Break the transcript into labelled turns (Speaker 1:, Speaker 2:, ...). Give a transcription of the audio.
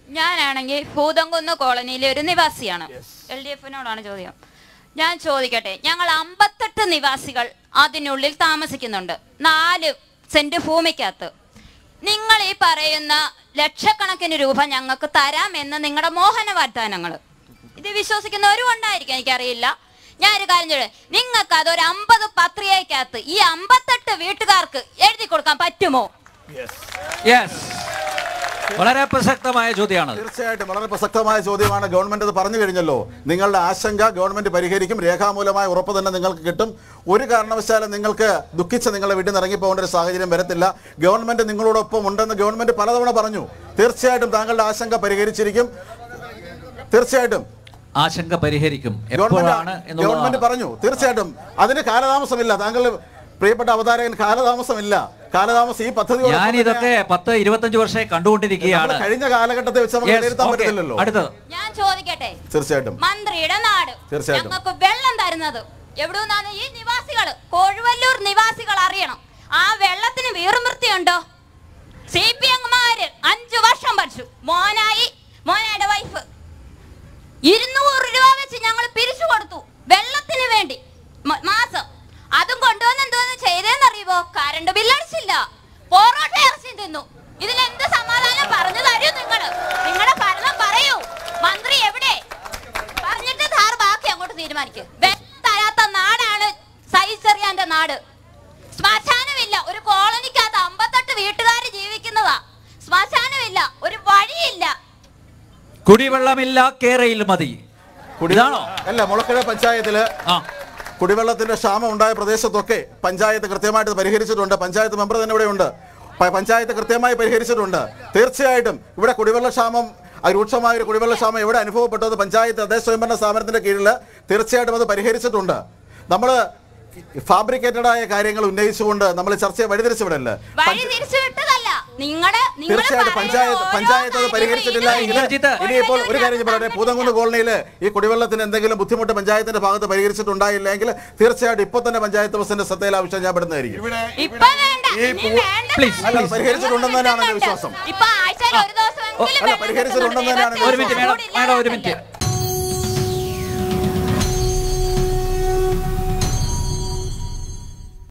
Speaker 1: ഞാനാണെങ്കിൽ ഭൂതംകുന്ന് കോളനിയിലെ ഒരു നിവാസിയാണ് എൽ ഡി എഫിനോടാണ് ചോദ്യം ഞാൻ ചോദിക്കട്ടെ ഞങ്ങൾ അമ്പത്തെട്ട് നിവാസികൾ അതിനുള്ളിൽ താമസിക്കുന്നുണ്ട് നാല് സെന്റ് ഭൂമിക്കകത്ത് നിങ്ങൾ ഈ പറയുന്ന ലക്ഷക്കണക്കിന് രൂപ ഞങ്ങൾക്ക് തരാമെന്ന് നിങ്ങളുടെ മോഹന വാഗ്ദാനങ്ങൾ ഇത് വിശ്വസിക്കുന്നവരും ഉണ്ടായിരിക്കും എനിക്കറിയില്ല ഞാൻ ഒരു കാര്യം ചോദിച്ചേ നിങ്ങൾക്ക് അതൊരു അമ്പത് പത്രികയ്ക്കകത്ത് ഈ അമ്പത്തെട്ട് വീട്ടുകാർക്ക് എഴുതി കൊടുക്കാൻ പറ്റുമോ
Speaker 2: യെസ് വളരെ പ്രസക്തമായ ചോദ്യമാണ്
Speaker 3: തീർച്ചയായിട്ടും വളരെ പ്രസക്തമായ ചോദ്യമാണ് ഗവൺമെന്റ് അത് പറഞ്ഞു കഴിഞ്ഞല്ലോ നിങ്ങളുടെ ആശങ്ക ഗവൺമെന്റ് പരിഹരിക്കും രേഖാമൂലമായ ഉറപ്പ് തന്നെ നിങ്ങൾക്ക് കിട്ടും ഒരു കാരണവശാലും നിങ്ങൾക്ക് ദുഃഖിച്ച് നിങ്ങളെ വീട്ടിൽ നിന്ന് ഇറങ്ങിപ്പോകേണ്ട ഒരു സാഹചര്യം വരത്തില്ല ഗവൺമെന്റ് നിങ്ങളോടൊപ്പം ഉണ്ടെന്ന് ഗവൺമെന്റ് പലതവണ പറഞ്ഞു തീർച്ചയായിട്ടും താങ്കളുടെ ആശങ്ക പരിഹരിച്ചിരിക്കും തീർച്ചയായിട്ടും
Speaker 2: ആശങ്ക പരിഹരിക്കും എപ്പോഴാണ്
Speaker 3: ഗവൺമെന്റ് ഗവൺമെന്റ്
Speaker 2: എന്നുള്ളതാണ്
Speaker 3: പറഞ്ഞു തീർച്ചയായിട്ടും അതിന് കാലതാമസമില്ല താങ്കൾ പ്രിയപ്പെട്ട അവതാരകൻ കാലതാമസമില്ല കാലതാമസം ഈ പദ്ധതി
Speaker 2: ഞാൻ ഇതൊക്കെ പത്ത് ഇരുപത്തഞ്ച് വർഷമായി കണ്ടുകൊണ്ടിരിക്കുകയാണ്
Speaker 3: കഴിഞ്ഞ കാലഘട്ടത്തെ വെച്ച് നമുക്ക്
Speaker 2: Yes,
Speaker 3: വിലയിരുത്താൻ
Speaker 2: okay.
Speaker 3: പറ്റില്ലല്ലോ
Speaker 2: അടുത്തത്
Speaker 1: ഞാൻ ചോദിക്കട്ടെ
Speaker 3: തീർച്ചയായിട്ടും
Speaker 1: മന്ത്രിയുടെ നാട്
Speaker 3: തീർച്ചയായിട്ടും.
Speaker 1: ഞങ്ങൾക്ക് വെള്ളം തരുന്നത് എവിടുന്നാണ് ഈ നിവാസികള് കോഴുവല്ലൂർ നിവാസികൾ അറിയണം ആ വെള്ളത്തിന് വീറുമൃത്യുണ്ടോ സി പി എംമാര് അഞ്ചു വർഷം ഭരിച്ചു മോനായി മോനയുടെ വൈഫ് ഇരുന്നൂറ് രൂപ വെച്ച് ഞങ്ങൾ പിരിച്ചു കൊടുത്തു വെള്ളത്തിന് വേണ്ടി മ- മാസം അതും കൊണ്ടുവന്ന് എന്തോന്ന് ചെയ്തേന്നറിയുമോ കറണ്ട് ബില്ല് അടിച്ചില്ല പൊറോട്ട ഇറച്ചി തിന്നു ഇതിനെന്ത് സമാധാനം പറഞ്ഞു തരൂ നിങ്ങള് നിങ്ങളുടെ ഭരണം പറയൂ മന്ത്രി എവിടെ പറഞ്ഞിട്ട് സാർ ബാക്കി അങ്ങോട്ട് തീരുമാനിക്കും വെള്ളം തരാത്ത നാടാണ് സൈസറിയാന്റെ നാട് ശ്മശാനമില്ല ഒരു കോളനിക്കകത്ത് അമ്പത്തെട്ട് വീട്ടുകാർ ജീവിക്കുന്നതാ ശ്മശാനമില്ല ഒരു വഴിയില്ല
Speaker 2: കുടിവെള്ളമില്ല കേരയിൽ മതി ഇതാണോ
Speaker 3: അല്ല മുളക്കര പഞ്ചായത്തില്
Speaker 2: ആ
Speaker 3: കുടിവെള്ളത്തിന്റെ ക്ഷാമം ഉണ്ടായ പ്രദേശത്തൊക്കെ പഞ്ചായത്ത് കൃത്യമായിട്ട് പരിഹരിച്ചിട്ടുണ്ട് പഞ്ചായത്ത് മെമ്പർ തന്നെ ഇവിടെ ഉണ്ട് പ- പഞ്ചായത്ത് കൃത്യമായി പരിഹരിച്ചിട്ടുണ്ട് തീർച്ചയായിട്ടും ഇവിടെ കുടിവെള്ള ക്ഷാമം ആ രൂക്ഷമായ ഒരു കുടിവെള്ള ക്ഷാമം എവിടെ അനുഭവപ്പെട്ടത് പഞ്ചായത്ത് തദ്ദേശ സ്വയംഭരണ സ്ഥാപനത്തിന്റെ കീഴിൽ തീർച്ചയായിട്ടും അത് പരിഹരിച്ചിട്ടുണ്ട് നമ്മൾ ഫാബ്രിക്കേറ്റഡ് ആയ കാര്യങ്ങൾ ഉന്നയിച്ചുകൊണ്ട് നമ്മൾ ചർച്ചയെ വഴിതിരിച്ചു വിടല്ലേ
Speaker 1: വഴി തിരിച്ചു വിട്ടതല്ല നിങ്ങളുടെ നിങ്ങള്
Speaker 3: തീർച്ചയായിട്ടും
Speaker 1: പറയുന്ന
Speaker 3: പഞ്ചായത്ത്
Speaker 1: ഓരോ
Speaker 3: പഞ്ചായത്ത് അത്
Speaker 1: കാര്യങ്ങളും
Speaker 3: പരിഹരിച്ചിട്ടില്ല
Speaker 1: ഇതിന്
Speaker 3: എങ്കിൽ
Speaker 2: ഇന്ദ്രജിത്ത്.
Speaker 3: ഇനിയിപ്പോൾ ഒരു കാര്യം ഞാൻ പറയട്ടെ പൂതംകുന്ന് കോളനിയിൽ ഈ കുടിവെള്ളത്തിന് എന്തെങ്കിലും ബുദ്ധിമുട്ട് പഞ്ചായത്തിന്റെ ഭാഗത്ത് പരിഹരിച്ചിട്ടുണ്ടായില്ലെങ്കിൽ തീർച്ചയായിട്ടും ഇപ്പോൾ തന്നെ പഞ്ചായത്ത് പ്രസിഡന്റ് ശ്രദ്ധയിൽ ആവശ്യം ഞാൻ പെടുന്നതായിരിക്കും
Speaker 1: ഇപ്പൊ വേണ്ട
Speaker 3: ഈ
Speaker 1: ഇനി
Speaker 3: പൂ-
Speaker 1: വേണ്ട
Speaker 2: Please,
Speaker 1: തന്നെ.
Speaker 2: please.
Speaker 3: പരിഹരിച്ചിട്ടുണ്ടെന്ന് തന്നെയാണ് എൻ്റെ വിശ്വാസം.
Speaker 1: ഇപ്പൊ ആഴ്ചയിൽ ഒരു ദിവസമെങ്കിലും
Speaker 3: അല്ല,
Speaker 1: വെള്ളം
Speaker 3: പരിഹരിച്ചിട്ടുണ്ടെന്ന്
Speaker 1: കിട്ടുന്നുണ്ട്.
Speaker 3: തന്നെയാണ്
Speaker 2: ഒരു മിനിറ്റ്
Speaker 1: ഇരുപത്തി
Speaker 2: മേഡം മേഡം ഒരു മിനിറ്റ്